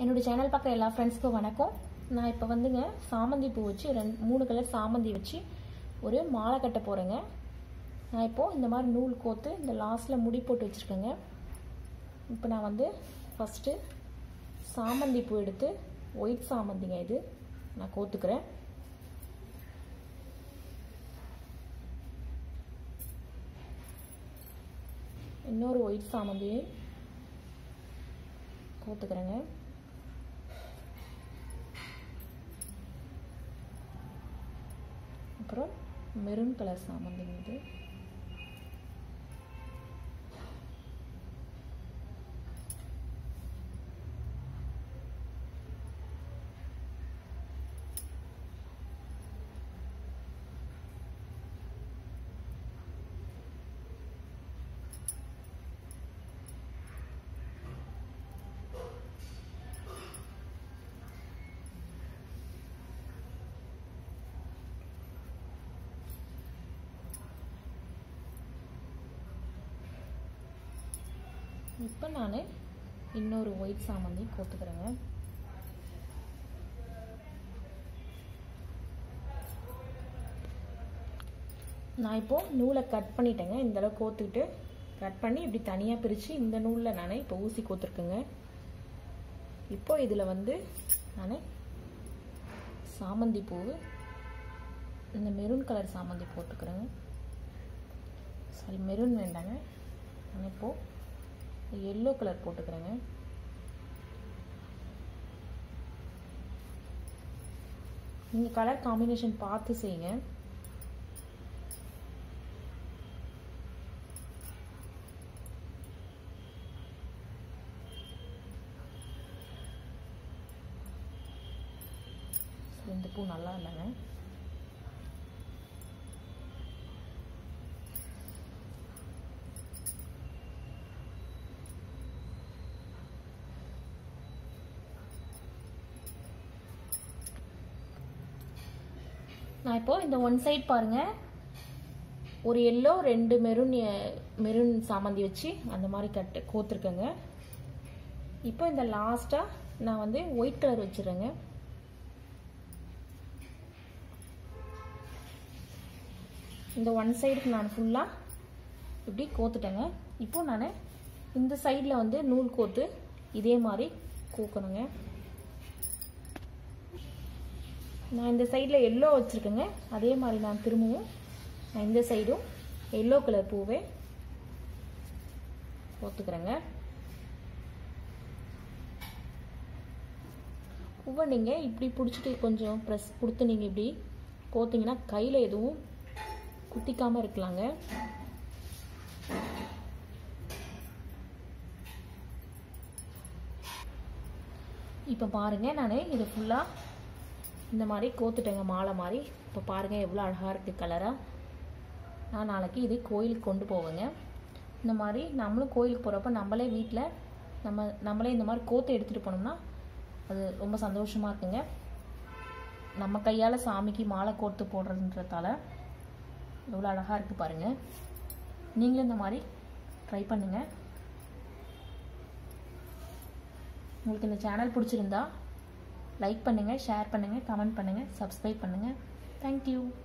என்னோட சேனல் பார்க்குற எல்லா ஃப்ரெண்ட்ஸ்க்கும் வணக்கம் நான் இப்போ வந்துங்க சாமந்தி பூ வச்சு ரெண்டு மூணு கலர் சாமந்தி வச்சு ஒரு மாலை கட்ட போகிறேங்க நான் இப்போது இந்த மாதிரி நூல் கோத்து இந்த லாஸ்ட்டில் முடி போட்டு வச்சுருக்கேங்க இப்போ நான் வந்து ஃபஸ்ட்டு சாமந்தி பூ எடுத்து ஒயிட் சாமந்திங்க இது நான் கோத்துக்கிறேன் இன்னொரு ஒயிட் சாமந்தியை கோத்துக்கிறேங்க அப்புறம் மெரூன் கலர் சாமந்திங்க இது இப்போ நான் இன்னொரு ஒயிட் சாமந்தி கோத்துக்கிறேங்க நான் இப்போது நூலை கட் பண்ணிட்டேங்க இந்த அளவு கோத்துக்கிட்டு கட் பண்ணி இப்படி தனியாக பிரித்து இந்த நூலில் நான் இப்போ ஊசி கோத்துருக்குங்க இப்போ இதில் வந்து நான் சாமந்தி பூ இந்த மெரூன் கலர் சாமந்தி போட்டுக்கிறேங்க சாரி மெரூன் வேண்டாங்க நான் இப்போது எல்லோ கலர் போட்டுக்கிறேங்க நீங்கள் கலர் காம்பினேஷன் பார்த்து செய்யுங்க இந்த பூ நல்லா இல்லைங்க நான் இப்போ இந்த ஒன் சைட் பாருங்க ஒரு எல்லோ ரெண்டு மெரூன் மெரூன் சாமந்தி வச்சு அந்த மாதிரி கட்டு கோத்துருக்கேங்க இப்போ இந்த லாஸ்ட்டாக நான் வந்து ஒயிட் கலர் வச்சுருங்க இந்த ஒன் சைடுக்கு நான் ஃபுல்லாக இப்படி கோத்துட்டேங்க இப்போ நான் இந்த சைடில் வந்து நூல் கோத்து இதே மாதிரி கோக்கணுங்க நான் இந்த சைடில் எல்லோ வச்சுருக்கேங்க அதே மாதிரி நான் திரும்பவும் நான் இந்த சைடும் எல்லோ கலர் பூவே கோத்துக்கிறேங்க பூவை நீங்கள் இப்படி பிடிச்சிட்டு கொஞ்சம் ப்ரெஸ் கொடுத்து நீங்கள் இப்படி கோத்திங்கன்னா கையில் எதுவும் குத்திக்காமல் இருக்கலாங்க இப்போ பாருங்கள் நான் இது ஃபுல்லாக இந்த மாதிரி கோத்துட்டேங்க மாலை மாதிரி இப்போ பாருங்கள் எவ்வளோ அழகாக இருக்குது கலராக நான் நாளைக்கு இது கோயிலுக்கு கொண்டு போவேங்க இந்த மாதிரி நம்மளும் கோயிலுக்கு போகிறப்ப நம்மளே வீட்டில் நம்ம நம்மளே இந்த மாதிரி கோத்து எடுத்துகிட்டு போனோம்னா அது ரொம்ப சந்தோஷமாக இருக்குங்க நம்ம கையால் சாமிக்கு மாலை கோர்த்து போடுறதுன்றதால எவ்வளோ அழகாக இருக்குது பாருங்கள் நீங்களும் இந்த மாதிரி ட்ரை பண்ணுங்கள் உங்களுக்கு இந்த சேனல் பிடிச்சிருந்தா லைக் பண்ணுங்கள் ஷேர் பண்ணுங்கள் கமெண்ட் பண்ணுங்கள் சப்ஸ்கிரைப் பண்ணுங்கள் தேங்க்யூ